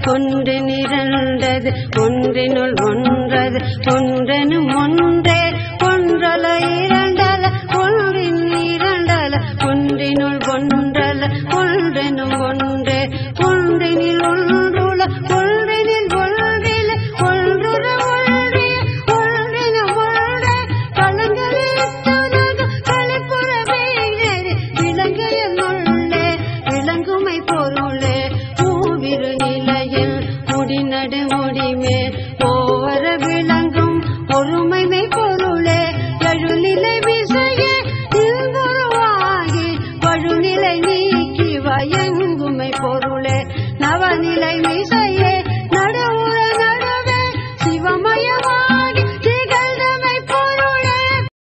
ஒன்றினிரண்டது ஒன்றினுள் ஒன்றது ஒன்றெனும் ஒன்றே ஒன்றல இரண்டல ஒன்றின் இரண்டல ஒன்றினுள் ஒன்றல ஒன்றெனும் ஒன்றே ஒன்றினில் ஒன்றுல ஒன்றினில் ஒன்றில ஒன்றுற ஒன்றே ஒன்றினும் ஒன்றே கலங்களில் துலகு கலைப்புற வேறு விலங்கைய முள்ளே விளங்குமை பொருளே மூவிரு நிலையில் முடிநடு முடிமேல் ஓவர விளங்கும் ஒருமைமை பொருளே எழுநிலை விசையே இன்புருவாகி வழுநிலை நீக்கி வயங்குமை பொருளே நவநிலை மிசையே நடுவுற நடுவே சிவமயமாகி திகழ்ந்தமை பொருளே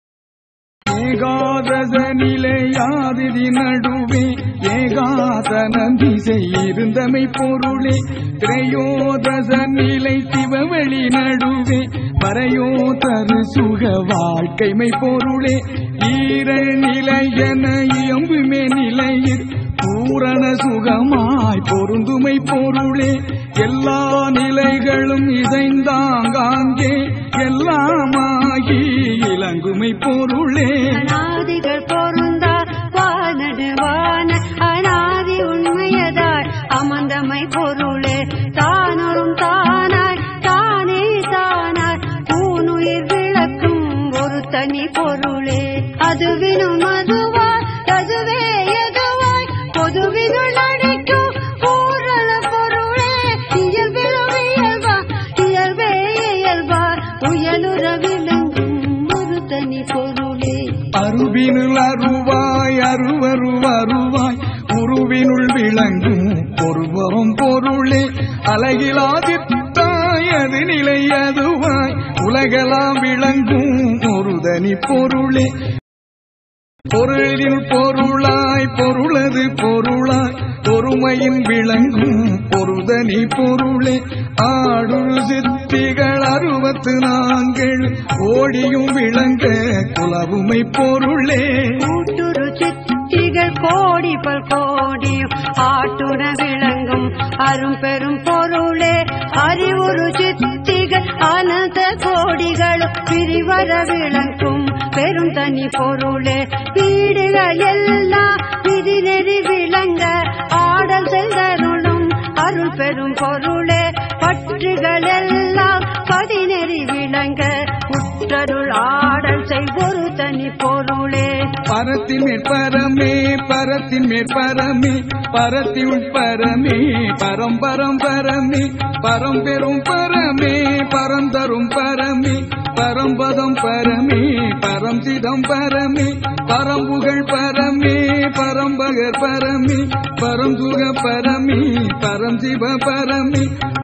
ஏகாதச நிலையாதிரி நடுவே ஏகாதன திசை இருந்தமை பொருளே திரையோதச நிலை சிவவெளி நடுவே பரையோ தரு சுக வாழ்க்கைமை பொருளே ஈரல் நிலையென இயம்புமே நிலையில் பூரண சுகமாய் பொருந்துமை பொருளே எல்லா நிலைகளும் இசைந்தாங்காங்கே எல்லாமாகி இளங்குமை பொருளே அனாதிகள் பொருந்தா வானடுவான அனாதி உண்மையதாய் அமர்ந்தமை பொருளே தானொரும் தானாய் தானே தானாய் பூனுயிர் விளக்கும் ஒரு தனி பொருளே அதுவினும் அதுவாய் அதுவே எதுவாய் பொதுவினுள் நடிக்கும் பூரண பொருளே இயல்பிலும் இயல்பா இயல்பே இயல்பா உயலுற விளங்கும் ஒரு தனி பொருளே அருவினுள் அருவாய் அருவரு வருவாய் உருவினுள் விளங்கும் ஒருவரும் பொருளே அழகிலாதித்தாய் அது நிலை அதுவாய் உலகெல்லாம் விளங்கும் ஒரு தனி பொருளே பொருளின் பொருளாய் பொருளது பொருளாய் பொறுமையின் விளங்கும் பொருதனி பொருளே ஆடுரு சித்திகள் அறுபத்து நான்கள் ஓடியும் விளங்க குலவுமை பொருளே கூட்டுரு சித்திகள் கோடி பல் கோடியும் ஆட்டுட விளங்கும் அரும் பெரும் பொருளே அறிவுறு சித்திகள் அனந்த கோடிகளும் பிரிவர விளங்கும் பெரும் தனி பொருளே வீடுகள் எல்லாம் விதி நெறி விளங்க ஆடல் செல்தருளும் அருள் பெரும் பொருளே பற்றுகள் எல்லாம் பதினெறி விளங்க உற்றருள் ஆடல் செய்வொரு தனி பொருளே பரத்தின் மேற்பரமே பரத்தின் மேற்பரமே பரத்தி உட்பரமே பரம்பரம் பரமே பரம்பெரும் பரமே பரந்தரும் பரமே பரம்பதம் பரமே பரம் சிதம் பரமே பரம்புகழ் பரமே பரம்பகர் பரமே பரந்துக பரமே பரம் சிவ பரமே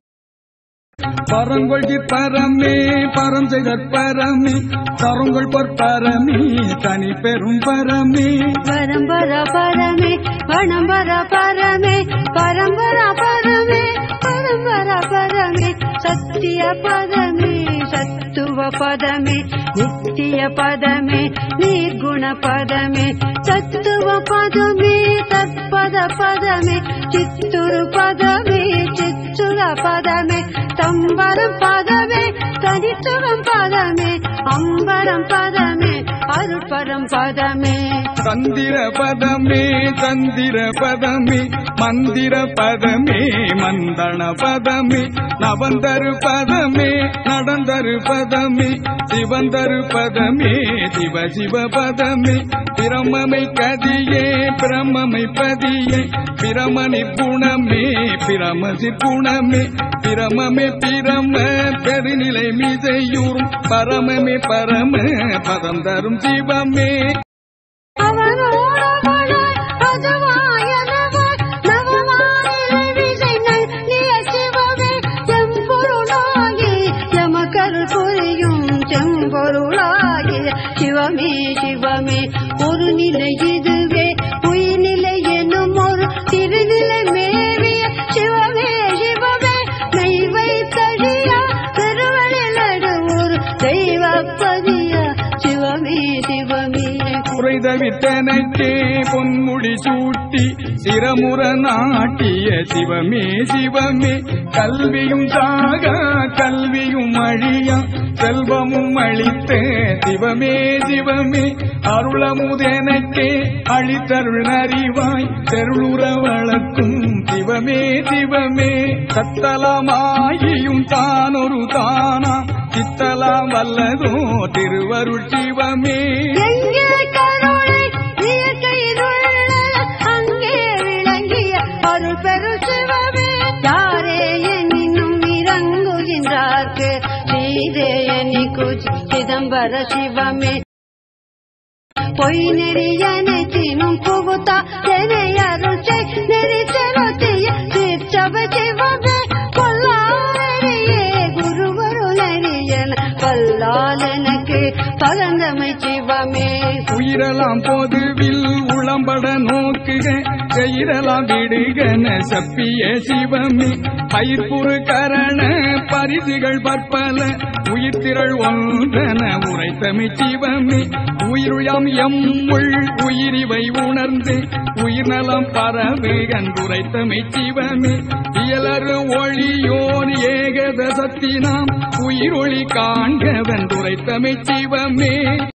பரங்கொள்கி பரமே பரம் செய்தற் பரமே பரங்கொள் பொற்பரமே தனி பெரும் பரமே பரம்பர பரமே பரம்பர பரமே பரம்பர பரமே பரம்பர பரமே சத்திய பதமே சத்துவ பதமே நித்திய பதமே நிர்குண பதமே சத்துவ பதமே தற்பத பதமே சித்துரு பதமே சித்துர பதமே தம்பரம் பதமே தனித்துவம் பதமே அம்பரம் பதமே அருட்பரம் பதமே தந்திர பதமே தந்திர பதமே மந்திர பதமே மந்தன பதமே நவந்தரு பதமே நடந்தரு பதமே சிவந்தரு பதமே சிவ சிவ பதமே பிரமமை கதியே பிரமமை பதியே பிரமணி குணமே பிரமசி குணமே பிரமமே பிரம பெருநிலை மீதையூறும் பரமமே பரம பதம் தரும் சிவமே அவனோடவனாய் அதுவாயனவாய் நவமாயிலை விசை நல்கிய சிவமே செம்பொருளாகி எமக்கருள் புரியும் செம்பொருளாகிய சிவமே சிவமே ஒரு நிலை இதுவே உயிர்நிலை எனும் ஒரு திருநிலை மேவிய சிவமே சிவமே மெய்வை தழியா பெருவழில் ஒரு தெய்வ பதிய சிவமே சிவமே தவிர்த்தனக்கே பொன்முடி சூட்டி சிரமுற நாட்டிய சிவமே சிவமே கல்வியும் சாக கல்வியும் அழியா செல்வமும் அளித்த சிவமே சிவமே அருளமுதெனக்கே அழித்தருள் அறிவாய் தெருளுற வளர்க்கும் சிவமே சிவமே சத்தலமாகியும் தானொரு தானா சித்தலாம் வல்லதோ திருவருள் சிவமே எங்கே கருணை இயற்கையிலுள்ள அங்கே விளங்கிய அருள் பெரு சிவமே யாரே எனினும் இறங்குகின்றார்க்கு ஸ்ரீதேயனி குஜ் சிதம்பர சிவமே பொய் நெறியனை தினும் புகுத்தா என்னை அருள் செய் நெறி செலுத்திய சிற்சபை சிவமே கொல்லாரியே குருவருளறியன கொல்லால் எனக்கு பகந்தமை சிவமே உயிரலாம் பொதுவில் உளம்பட நோக்குக செயிரலாம் விடுகன சப்பிய சிவமே பயிர்ப்புறு கரண பரிசுகள் பற்பல உயிர்த்திரள் ஒன்றன உரைத்தமை சிவமே உயிருயாம் எம்முள் உயிரிவை உணர்ந்து உயிர் நலம் பரவு கண்டுரைத்தமை சிவமே இயலறு ஒளியோன் ஏகதசத்தினாம் உயிரொளி காண்க வென்றுரைத்தமை சிவமே